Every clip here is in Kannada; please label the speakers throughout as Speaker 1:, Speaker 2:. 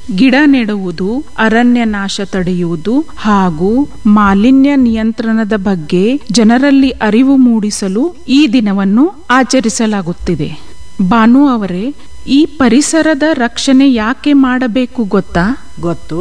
Speaker 1: ಗಿಡ ನೆಡುವುದು ಅರಣ್ಯ ನಾಶ ತಡೆಯುವುದು ಹಾಗೂ ಮಾಲಿನ್ಯ ನಿಯಂತ್ರಣದ ಬಗ್ಗೆ ಜನರಲ್ಲಿ ಅರಿವು ಮೂಡಿಸಲು ಈ ದಿನವನ್ನು ಆಚರಿಸಲಾಗುತ್ತಿದೆ ಬಾನು ಅವರೇ ಈ ಪರಿಸರದ ರಕ್ಷಣೆ ಯಾಕೆ ಮಾಡಬೇಕು ಗೊತ್ತಾ
Speaker 2: ಗೊತ್ತು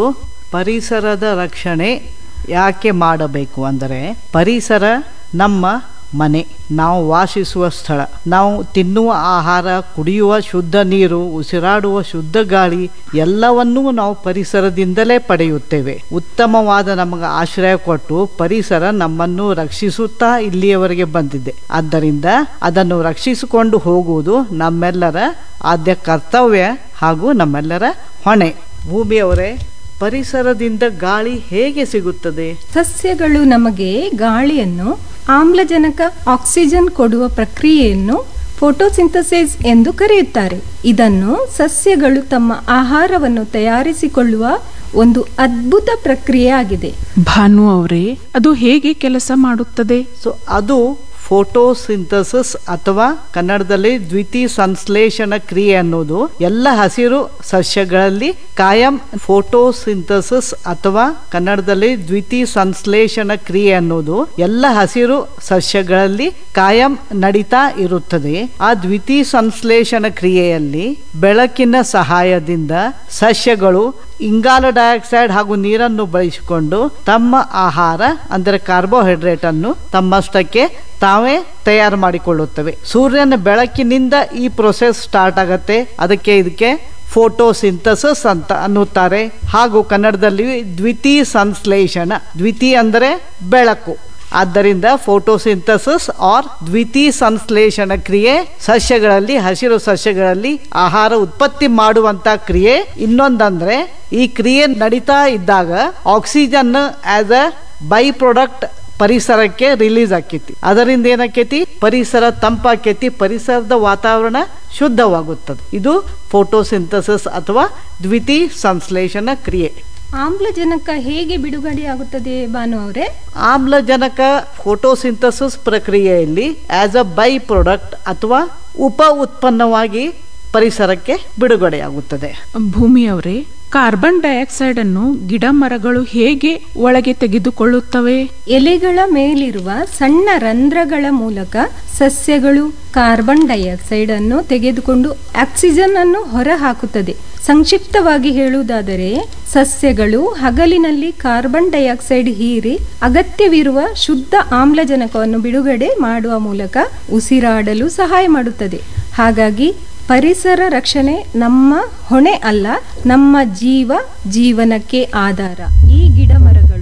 Speaker 2: ಪರಿಸರದ ರಕ್ಷಣೆ ಯಾಕೆ ಮಾಡಬೇಕು ಅಂದರೆ ಪರಿಸರ ನಮ್ಮ ಮನೆ ನಾವು ವಾಸಿಸುವ ಸ್ಥಳ ನಾವು ತಿನ್ನುವ ಆಹಾರ ಕುಡಿಯುವ ಶುದ್ಧ ನೀರು ಉಸಿರಾಡುವ ಶುದ್ಧ ಗಾಳಿ ಎಲ್ಲವನ್ನೂ ನಾವು ಪರಿಸರದಿಂದಲೇ ಪಡೆಯುತ್ತೇವೆ ಉತ್ತಮವಾದ ನಮಗೆ ಆಶ್ರಯ ಕೊಟ್ಟು ಪರಿಸರ ನಮ್ಮನ್ನು ರಕ್ಷಿಸುತ್ತಾ ಇಲ್ಲಿಯವರೆಗೆ ಬಂದಿದೆ ಆದ್ದರಿಂದ ಅದನ್ನು ರಕ್ಷಿಸಿಕೊಂಡು ಹೋಗುವುದು ನಮ್ಮೆಲ್ಲರ ಆದ್ಯ ಕರ್ತವ್ಯ ಹಾಗೂ ನಮ್ಮೆಲ್ಲರ ಹೊಣೆ ಭೂಮಿಯವರೇ ಪರಿಸರದಿಂದ ಗಾಳಿ ಹೇಗೆ ಸಿಗುತ್ತದೆ
Speaker 3: ಸಸ್ಯಗಳು ನಮಗೆ ಗಾಳಿಯನ್ನು ಆಮ್ಲಜನಕ ಆಕ್ಸಿಜನ್ ಕೊಡುವ ಪ್ರಕ್ರಿಯೆಯನ್ನು ಫೋಟೋಸಿಂಥಸಿಸ್ ಎಂದು ಕರೆಯುತ್ತಾರೆ ಇದನ್ನು ಸಸ್ಯಗಳು ತಮ್ಮ ಆಹಾರವನ್ನು ತಯಾರಿಸಿಕೊಳ್ಳುವ ಒಂದು ಅದ್ಭುತ ಪ್ರಕ್ರಿಯೆ ಆಗಿದೆ
Speaker 1: ಭಾನು ಅವರೇ ಅದು ಹೇಗೆ ಕೆಲಸ ಮಾಡುತ್ತದೆ
Speaker 2: ಸೊ ಅದು ಫೋಟೋಸಿಂಥಸಿಸ್ ಅಥವಾ ಕನ್ನಡದಲ್ಲಿ ದ್ವಿತೀ ಸಂಶ್ಲೇಷಣ ಕ್ರಿಯೆ ಅನ್ನೋದು ಎಲ್ಲ ಹಸಿರು ಸಸ್ಯಗಳಲ್ಲಿ ಕಾಯಂ ಫೋಟೋಸಿಂಥಸಿಸ್ ಅಥವಾ ಕನ್ನಡದಲ್ಲಿ ದ್ವಿತೀ ಸಂಶ್ಲೇಷಣ ಕ್ರಿಯೆ ಅನ್ನೋದು ಎಲ್ಲ ಹಸಿರು ಸಸ್ಯಗಳಲ್ಲಿ ಕಾಯಂ ನಡೀತಾ ಇರುತ್ತದೆ ಆ ದ್ವಿತೀ ಸಂಶ್ಲೇಷಣ ಕ್ರಿಯೆಯಲ್ಲಿ ಬೆಳಕಿನ ಸಹಾಯದಿಂದ ಸಸ್ಯಗಳು ಇಂಗಾಲ ಡೈಆಕ್ಸೈಡ್ ಹಾಗೂ ನೀರನ್ನು ಬಳಸಿಕೊಂಡು ತಮ್ಮ ಆಹಾರ ಅಂದರೆ ಕಾರ್ಬೋಹೈಡ್ರೇಟ್ ಅನ್ನು ತಮ್ಮಷ್ಟಕ್ಕೆ ತಾವೇ ತಯಾರು ಮಾಡಿಕೊಳ್ಳುತ್ತವೆ ಸೂರ್ಯನ ಬೆಳಕಿನಿಂದ ಈ ಪ್ರೊಸೆಸ್ ಸ್ಟಾರ್ಟ್ ಆಗತ್ತೆ ಅದಕ್ಕೆ ಇದಕ್ಕೆ ಫೋಟೋಸಿಂಥಸಿಸ್ ಅಂತ ಅನ್ನುತ್ತಾರೆ ಹಾಗೂ ಕನ್ನಡದಲ್ಲಿ ದ್ವಿತೀ ಸಂಶ್ಲೇಷಣ ದ್ವಿತೀ ಅಂದರೆ ಬೆಳಕು ಆದ್ದರಿಂದ ಫೋಟೋಸಿಂಥಸಿಸ್ ಆರ್ ದ್ವಿತೀ ಸಂಶ್ಲೇಷಣ ಕ್ರಿಯೆ ಸಸ್ಯಗಳಲ್ಲಿ ಹಸಿರು ಸಸ್ಯಗಳಲ್ಲಿ ಆಹಾರ ಉತ್ಪತ್ತಿ ಮಾಡುವಂತ ಕ್ರಿಯೆ ಇನ್ನೊಂದಂದ್ರೆ ಈ ಕ್ರಿಯೆ ನಡೀತಾ ಇದ್ದಾಗ oxygen as a byproduct ಪರಿಸರಕ್ಕೆ ರಿಲೀಸ್ ಆಕೈತಿ ಅದರಿಂದ ಏನಾಕೈತಿ ಪರಿಸರ ತಂಪಾಕೈತಿ ಪರಿಸರದ ವಾತಾವರಣ ಶುದ್ಧವಾಗುತ್ತದೆ ಇದು ಫೋಟೋಸಿಂಥಸಿಸ್ ಅಥವಾ ದ್ವಿತೀ ಸಂಶ್ಲೇಷಣ ಕ್ರಿಯೆ
Speaker 3: ಆಮ್ಲಜನಕ ಹೇಗೆ ಬಿಡುಗಡೆಯಾಗುತ್ತದೆ ಭಾನು ಅವರೇ
Speaker 2: ಆಮ್ಲಜನಕ ಫೋಟೋಸಿಂಥಸಿಸ್ ಪ್ರಕ್ರಿಯೆಯಲ್ಲಿ ಆಸ್ ಅ ಬೈ ಪ್ರಾಡಕ್ಟ್ ಅಥವಾ ಉಪ ಉತ್ಪನ್ನವಾಗಿ ಪರಿಸರಕ್ಕೆ ಬಿಡುಗಡೆಯಾಗುತ್ತದೆ
Speaker 1: ಭೂಮಿಯವರೇ ಕಾರ್ಬನ್ ಡೈಆಕ್ಸೈಡ್ ಅನ್ನು ಗಿಡ ಮರಗಳು ಹೇಗೆ ಒಳಗೆ ತೆಗೆದುಕೊಳ್ಳುತ್ತವೆ
Speaker 3: ಎಲೆಗಳ ಮೇಲಿರುವ ಸಣ್ಣ ರಂಧ್ರಗಳ ಮೂಲಕ ಸಸ್ಯಗಳು ಕಾರ್ಬನ್ ಡೈಆಕ್ಸೈಡ್ ಅನ್ನು ತೆಗೆದುಕೊಂಡು ಆಕ್ಸಿಜನ್ ಅನ್ನು ಹೊರಹಾಕುತ್ತದೆ ಸಂಕ್ಷಿಪ್ತವಾಗಿ ಹೇಳುವುದಾದರೆ ಸಸ್ಯಗಳು ಹಗಲಿನಲ್ಲಿ ಕಾರ್ಬನ್ ಡೈಆಕ್ಸೈಡ್ ಹೀರಿ ಅಗತ್ಯವಿರುವ ಶುದ್ಧ ಆಮ್ಲಜನಕವನ್ನು ಬಿಡುಗಡೆ ಮಾಡುವ ಮೂಲಕ ಉಸಿರಾಡಲು ಸಹಾಯ ಮಾಡುತ್ತದೆ ಹಾಗಾಗಿ ಪರಿಸರ ರಕ್ಷಣೆ ನಮ್ಮ ಹೊಣೆ ಅಲ್ಲ ನಮ್ಮ ಜೀವ ಜೀವನಕ್ಕೆ ಆಧಾರ ಈ ಗಿಡ ಮರಗಳು